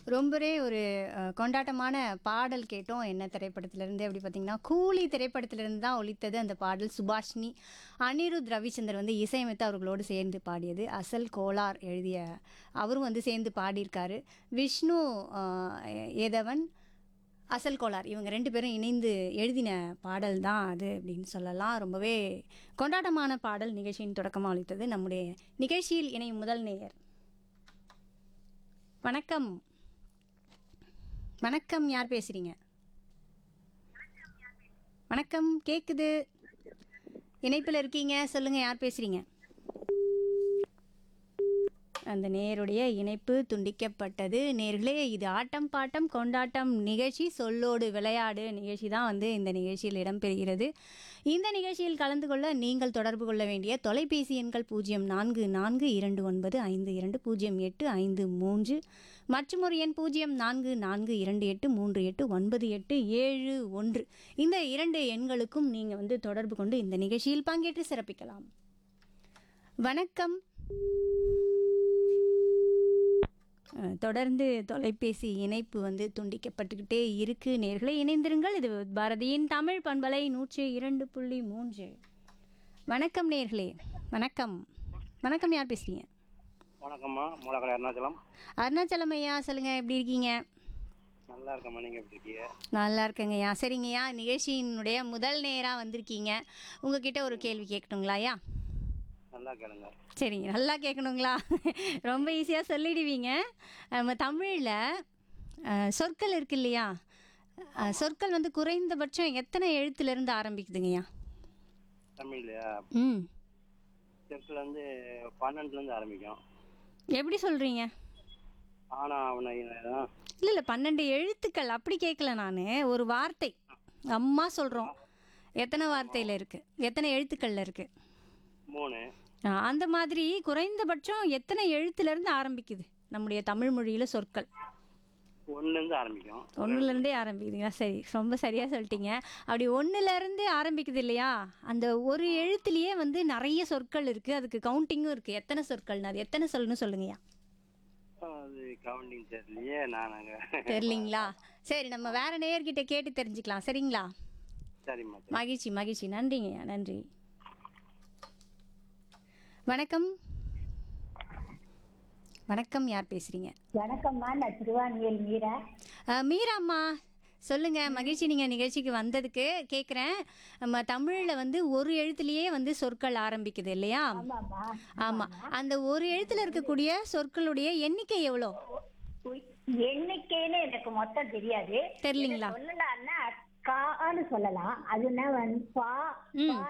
ரொம்பவே ஒரு அஹ், கொண்டாட்டமான பாடல் கேட்டோம் என்ன திரைப்படத்திலிருந்து அப்படி பார்த்தீங்கன்னா கூலி திரைப்படத்திலிருந்து தான் ஒலித்தது அந்த பாடல் சுபாஷினி அனிருத் ரவிச்சந்தர் வந்து இசையமைத்து அவர்களோடு சேர்ந்து பாடியது அசல் கோலார் எழுதிய அவரும் வந்து சேர்ந்து பாடியிருக்காரு விஷ்ணு அஹ், ஏதவன் அசல் கோலார் இவங்க ரெண்டு பேரும் இணைந்து எழுதின பாடல் தான் அது அப்படின்னு சொல்லலாம் ரொம்பவே கொண்டாட்டமான பாடல் நிகழ்ச்சியின் தொடக்கமாக அளித்தது நம்முடைய நிகழ்ச்சியில் இணையும் முதல் நேயர் வணக்கம் வணக்கம் யார் பேசுறீங்க வணக்கம் கேக்குது இணைப்பில் இருக்கீங்க சொல்லுங்க யார் பேசுறீங்க அந்த நேருடைய இணைப்பு துண்டிக்கப்பட்டது நேர்களே இது ஆட்டம் பாட்டம் கொண்டாட்டம் நிகழ்ச்சி சொல்லோடு விளையாடு நிகழ்ச்சி தான் வந்து இந்த நிகழ்ச்சியில் இடம்பெறுகிறது இந்த நிகழ்ச்சியில் கலந்து கொள்ள நீங்கள் தொடர்பு கொள்ள வேண்டிய தொலைபேசி எண்கள் பூஜ்ஜியம் நான்கு நான்கு இரண்டு ஒன்பது ஐந்து இரண்டு பூஜ்ஜியம் எட்டு ஐந்து மூன்று மற்றும் ஒரு எண் பூஜ்ஜியம் நான்கு நான்கு இரண்டு எட்டு மூன்று எட்டு ஒன்பது எட்டு ஏழு ஒன்று இந்த இரண்டு எண்களுக்கும் நீங்கள் வந்து தொடர்பு கொண்டு இந்த நிகழ்ச்சியில் பங்கேற்று சிறப்பிக்கலாம் வணக்கம் அஹ், தொடர்ந்து தொலைபேசி இணைப்பு வந்து துண்டிக்கப்பட்டுக்கிட்டே இருக்கு நேர்களை இணைந்திருங்கள் இது பாரதியின் தமிழ் பண்பலை நூற்றி இரண்டு புள்ளி மூன்று வணக்கம் நேர்களே வணக்கம் வணக்கம் யார் பேசுறீங்க வணக்கம்மா மூலக்கடை அருணாச்சலம் அருணாச்சலம் ஐயா சொல்லுங்க எப்படி இருக்கீங்க நல்லா இருக்கம்மா நீங்கள் எப்படி இருக்கீங்க நல்லா இருக்கேங்கய்யா சரிங்கய்யா நிகழ்ச்சியினுடைய முதல் நேராக வந்திருக்கீங்க உங்ககிட்ட ஒரு கேள்வி கேட்கட்டுங்களா ஐயா நல்லா கேளுங்க சரிங்க நல்லா கேட்கணுங்களா ரொம்ப ஈஸியாக சொல்லிடுவீங்க நம்ம தமிழில் சொற்கள் இருக்கு இல்லையா அஹ், சொற்கள் வந்து குறைந்தபட்சம் எத்தனை எழுத்துலேருந்து ஆரம்பிக்குதுங்கய்யா தமிழ்லையா ம் செக்கில் வந்து பன்னெண்டுலேருந்து ஆரம்பிக்கும் எப்படி சொல்கிறீங்க ஆனா அவனை இல்லை இல்லை பன்னெண்டு எழுத்துக்கள் அப்படி கேட்கல நான் ஒரு வார்த்தை அம்மா சொல்கிறோம் எத்தனை வார்த்தையில் இருக்குது எத்தனை எழுத்துக்களில் இருக்குது மூணு அந்த மாதிரி குறைந்தபட்சம் எத்தனை எழுத்துலேருந்து ஆரம்பிக்குது நம்முடைய தமிழ் மொழியில் சொற்கள் ஒன்றுலேருந்து ஆரம்பிக்கும் ஒன்றுலேருந்தே ஆரம்பிக்குதுங்களா சரி ரொம்ப சரியாக சொல்லிட்டீங்க அப்படி ஒன்றுலேருந்து ஆரம்பிக்குது இல்லையா அந்த ஒரு எழுத்துலேயே வந்து நிறைய சொற்கள் இருக்குது அதுக்கு கவுண்டிங்கும் இருக்குது எத்தனை சொற்கள்னு அது எத்தனை சொல்லுன்னு சொல்லுங்கய்யா அது கவுண்டிங் தெரியலையே நான் அங்கே தெரியலீங்களா சரி நம்ம வேற நேயர்கிட்ட கேட்டு தெரிஞ்சுக்கலாம் சரிங்களா சரிம்மா சரி. மகிழ்ச்சி மகிழ்ச்சி நன்றிங்கய்யா நன்றி வணக்கம் வணக்கம் யார் பேசுறீங்க வணக்கம்மா நான் திருவான்மியல் மீரா அஹ், மீராம்மா சொல்லுங்க மகிழ்ச்சி நீங்க நிகழ்ச்சிக்கு வந்ததுக்கு கேட்குறேன் நம்ம தமிழில் வந்து ஒரு எழுத்துலயே வந்து சொற்கள் ஆரம்பிக்குது இல்லையா ஆமாம்மா ஆமா அந்த ஒரு எழுத்துல இருக்கக்கூடிய சொற்களுடைய எண்ணிக்கை எவ்வளோ எண்ணிக்கைன்னு எனக்கு மொத்தம் தெரியாது தெரியலீங்களா சொல்லலாம்னா கான்னு சொல்லலாம் அதுனா வந்து பா ம்